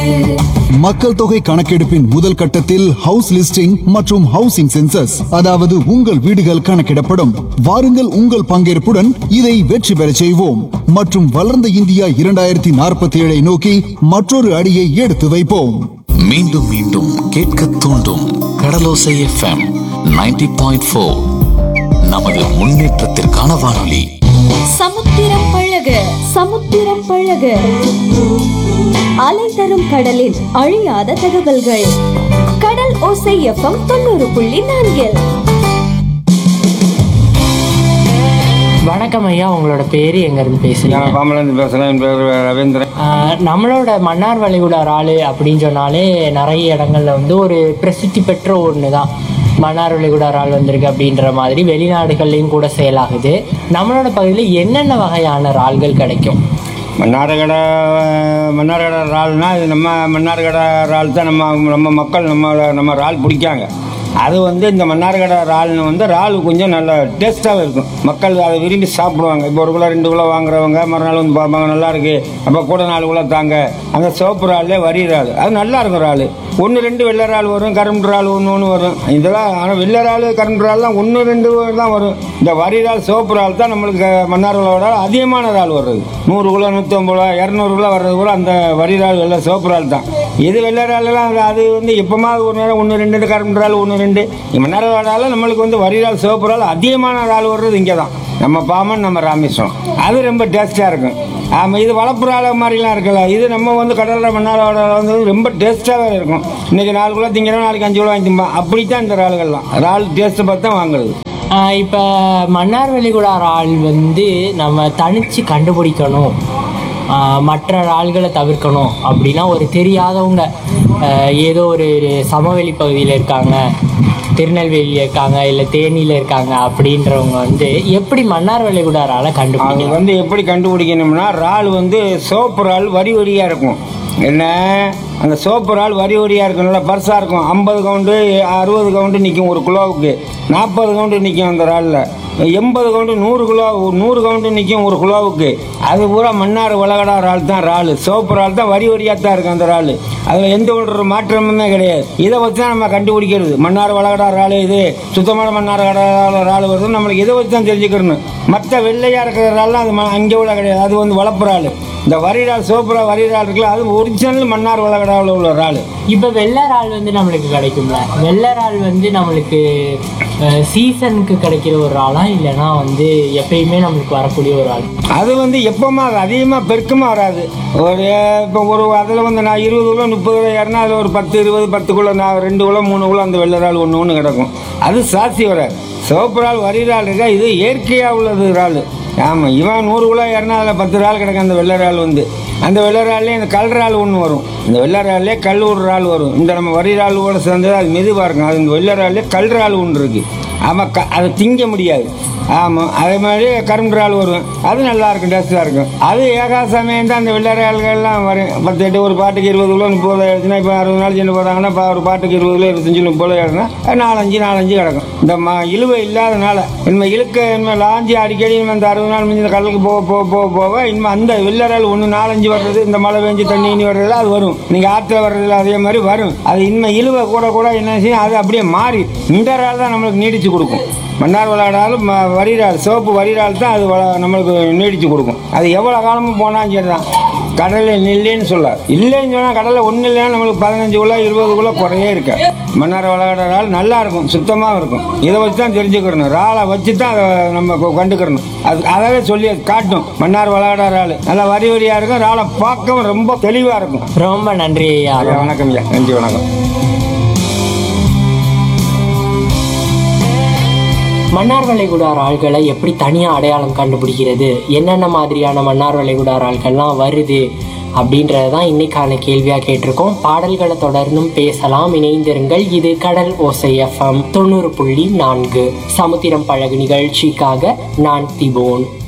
மக்கள் தொகை கணக்கெடுப்பின் முதல் கட்டத்தில் ஹவுஸ் லிஸ்டிங் மற்றும் ஹவுசிங் சென்சஸ் அதாவது உங்கள் வீடுகள் கணக்கிடப்படும் வாருங்கள் உங்கள் பங்கேற்புடன் இதை வெற்றி பெறச் செய்வோம் மற்றும் வளர்ந்த இந்தியா இரண்டாயிரத்தி நாற்பத்தி ஏழை நோக்கி மற்றொரு அடியை எடுத்து வைப்போம் மீண்டும் மீண்டும் கேட்க தூண்டும் கடலோசை எஃப்எம் 90.4 பாயிண்ட் ஃபோர் நமது முன்னேற்றத்திற்கான வானொலி சமுத்திரம் பழக சமுத்திரம் பழக அலை தரும் கடலின் அழியாத தகவல்கள் கடல் ஓசை எஃப்எம் தொண்ணூறு புள்ளி நான்கில் வணக்கம் ஐயா உங்களோட பேரு எங்க இருந்து பேசுறீங்க நான் பாமலேருந்து பேசுகிறேன் என் பேர் ரவீந்திரன் ஆஹ் நம்மளோட மன்னார் வளைகுடா ஆளு அப்படின்னு சொன்னாலே நிறைய இடங்கள்ல வந்து ஒரு பிரசித்தி பெற்ற ஒன்று தான் மன்னார் வளைகுடா ஆள் வந்திருக்கு அப்படின்ற மாதிரி வெளிநாடுகள்லையும் கூட செயலாகுது நம்மளோட பகுதியில் என்னென்ன வகையான இறால்கள் கிடைக்கும் மன்னார்கடை மன்னார்கடை இறால்னா இது நம்ம மன்னார்கடை இறால் தான் நம்ம நம்ம மக்கள் நம்ம நம்ம இறால் பிடிக்காங்க அது வந்து இந்த மன்னார்கடை இறால்னு வந்து இறால் கொஞ்சம் நல்ல டேஸ்ட்டாகவும் இருக்கும் மக்கள் அதை விரும்பி சாப்பிடுவாங்க இப்போ ஒரு கிலோ ரெண்டு கிலோ வாங்குறவங்க மறுநாள் வந்து பார்ப்பாங்க நல்லா இருக்கு அப்போ கூட நாலு கிலோ தாங்க அந்த சிவப்பு இறால்லே வரி இறால் அது நல்லா இருக்கும் இறால் ஒன்று ரெண்டு வெள்ளை இறால் வரும் கரும்பு இறால் ஒன்று ஒன்று வரும் இதெல்லாம் ஆனால் வெள்ளை இறால் கரும்பு இறால்லாம் ஒன்று ரெண்டு தான் வரும் இந்த வரி இறால் சிவப்பு இறால் தான் நம்மளுக்கு மன்னார்களோட அதிகமான இறால் வர்றது நூறு கிலோ நூற்றம்பது ரூபா இரநூறு கிலோ வர்றது கூட அந்த வரி இறால் வெள்ளை சிவப்பு இறால் தான் இது வெள்ளை இறாலெல்லாம் அது- அது வந்து எப்போமா ஒரு நேரம் ஒன்று ரெண்டு கரும்பு இறால் ஒன்று ரெண்டு மன்னார்களோட நம்மளுக்கு வந்து வரி இறால் சிவப்பு இறால் அதிகமான இறால் வர்றது இங்கே தான் நம்ம பாமன் நம்ம ராமேஸ்வரம் அது ரொம்ப டேஸ்ட்டாக இருக்கும் ஆமாம் இது வளப்புறால மாதிரிலாம் இருக்குல்ல இது நம்ம வந்து கடலில் மண்ணாரோட வந்து ரொம்ப டேஸ்ட்டாகவே இருக்கும் இன்னைக்கு நாலு கிலோ திங்கிறோம் நாளைக்கு அஞ்சு கிலோ வாங்கி திம்போம் அப்படித்தான் இந்த இறால்கள்லாம் இறால் டேஸ்ட்டை பார்த்து தான் வாங்குறது ஆஹ் இப்ப மன்னார் வளைகுடா ஆள் வந்து நம்ம தனிச்சு கண்டுபிடிக்கணும் ஆஹ் மற்ற ஆள்களை தவிர்க்கணும் அப்படின்னா ஒரு தெரியாதவங்க ஆஹ் ஏதோ ஒரு சமவெளி பகுதியில் இருக்காங்க திருநெல்வேலியில் இருக்காங்க இல்லை தேனியில் இருக்காங்க அப்படின்றவங்க வந்து எப்படி மன்னார் வளைகுடா ஆளை அது கண்டுபிடிக்கலாம் வந்து எப்படி கண்டுபிடிக்கணும்னா இறால் வந்து சோப்பு இறால் வரி வரியாக இருக்கும் என்ன அந்த சோப்பு இறால் வரி வரியாக இருக்கும் நல்லா பர்ஸாக இருக்கும் ஐம்பது கவுண்டு அறுபது கவுண்டு நிற்கும் ஒரு கிலோவுக்கு நாற்பது கவுண்டு நிற்கும் அந்த இறாலில் எண்பது கவுண்டு நூறு கிலோ நூறு கவுண்டு நிற்கும் ஒரு கிலோவுக்கு அது பூரா மன்னார் உலகடா இறால் தான் இறால் சோப்பு இறால் தான் வரி வரியாக தான் இருக்கும் அந்த இறால் அதில் எந்த ஒரு மாற்றமுமே கிடையாது இதை வச்சு தான் நம்ம கண்டுபிடிக்கிறது மன்னார் வளகடா இறால் இது சுத்தமான மன்னார் கடை இறால் வருது நம்மளுக்கு இதை வச்சு தான் தெரிஞ்சுக்கணும் மற்ற வெள்ளையாக இருக்கிற இறால்லாம் அது ம- அங்கே உள்ள கிடையாது அது வந்து வளர்ப்பு இறால் இந்த வரி இறால் சோப்பு இறால் வரி இறால் இருக்குல்ல அது ஒரிஜினல் மன்னார் வளகடாவில் உள்ள இறால் இப்போ வெள்ளரால் வந்து நம்மளுக்கு கிடைக்கும்ல வெள்ளரால் வந்து நம்மளுக்கு சீசனுக்கு கிடைக்கிற ஒரு ஆளா இல்லைன்னா வந்து எப்பயுமே நம்மளுக்கு வரக்கூடிய ஒரு ஆள் அது வந்து எப்போமா அது அதிகமாக பெருக்கமாக வராது ஒரு இப்போ ஒரு அதில் வந்து நான் இருபது கிலோ முப்பது கிலோ ஏறினா அதில் ஒரு பத்து இருபது பத்து கிலோ நான் ரெண்டு கிலோ மூணு கிலோ அந்த வெள்ளை இறால் ஒன்று ஒன்று கிடக்கும் அது சாட்சி வராது சிவப்பு இறால் வரி இறால் இருக்கா இது இயற்கையாக உள்ளது இறால் ஆமாம் இவன் நூறு கிலோ ஏறினா அதில் பத்து இறால் கிடக்கும் அந்த வெள்ளை இறால் வந்து அந்த வெள்ளை இறால்லே இந்த கல் இறால் ஒன்று வரும் இந்த வெள்ளை இறால்லே கல் ஒரு இறால் வரும் இந்த நம்ம வரி இறாலோட சேர்ந்தது அது மெதுவாக இருக்கும் அது இந்த வெள்ளை இறால்லே கல் இறால் ஒன்று இருக்குது ஆமாம் க அதை திங்க முடியாது ஆமாம் அதே மாதிரி கரும்பு இறால் வரும் அது நல்லா இருக்கும் டேஸ்ட்டாக இருக்கும் அது ஏகா சமயம் தான் அந்த வெள்ளை இறால்கள்லாம் வரும் பத்து எட்டு ஒரு பாட்டுக்கு இருபது கிலோ முப்பது ஆயிடுச்சுன்னா இப்போ அறுபது நாள் சென்று போகிறாங்கன்னா இப்போ ஒரு பாட்டுக்கு இருபது கிலோ இருபத்தஞ்சு முப்பது ஆயிடுச்சுன்னா அது நாலஞ்சு நாலஞ்சு கிடக்கும் இந்த ம இழுவை இல்லாதனால இனிமேல் இழுக்க இனிமேல் லாஞ்சி அடிக்கடி இனிமேல் இந்த அறுபது நாள் முடிஞ்ச கடலுக்கு போக போக போக போக இனிமேல் அந்த வெள்ளை இறால் ஒன்று நாலஞ்சு வர்றது இந்த மழை பெஞ்சு தண்ணி இனி வர்றதுல அது வரும் நீங்கள் ஆற்றுல வர்றதுல அதே மாதிரி வரும் அது இனிமேல் இழுவை கூட கூட என்ன செய்யும் அது அப்படியே மாறி இந்த இறால் தான் நம்மளுக்கு நீடிச்சு கொடுக்கும் மன்னார் விளையாடாலும் வரிறால் சிவப்பு வரிறால் தான் அது வள- நம்மளுக்கு நீடிச்சு கொடுக்கும் அது எவ்வளோ காலமும் போனாலும் சரி தான் கடலில் இல்லைன்னு சொல்ல இல்லைன்னு சொன்னால் கடலில் ஒன்றும் இல்லைன்னா நம்மளுக்கு பதினஞ்சு கிலோ இருபது கிலோ குறையே இருக்கு மன்னார் விளையாடுற இறால் நல்லா இருக்கும் சுத்தமாக இருக்கும் இதை வச்சு தான் தெரிஞ்சுக்கிறணும் இறாலை வச்சு தான் அதை நம்ம கொ- கண்டுக்கிறணும் அது அதாவே சொல்லி அது காட்டும் மன்னார் விளையாடுற இறால் நல்லா வரி வரியாக இருக்கும் இறாலை பார்க்கவும் ரொம்ப தெளிவாக இருக்கும் ரொம்ப நன்றி ஐயா ஐயா, வணக்கம் ஐயா நன்றி வணக்கம் மன்னார் வளைகுடார் ஆள்களை எப்படி தனியாக அடையாளம் கண்டுபிடிக்கிறது என்னென்ன மாதிரியான மன்னார் வளைகுடார் ஆள்கள்லாம் வருது அப்படின்றது தான் இன்னைக்கான கேள்வியாக கேட்டிருக்கோம் பாடல்களை தொடர்ந்தும் பேசலாம் இணைந்திருங்கள் இது கடல் ஓசை எஃப்எம் தொண்ணூறு புள்ளி நான்கு சமுத்திரம் பழகு நிகழ்ச்சிக்காக நான் திபோன்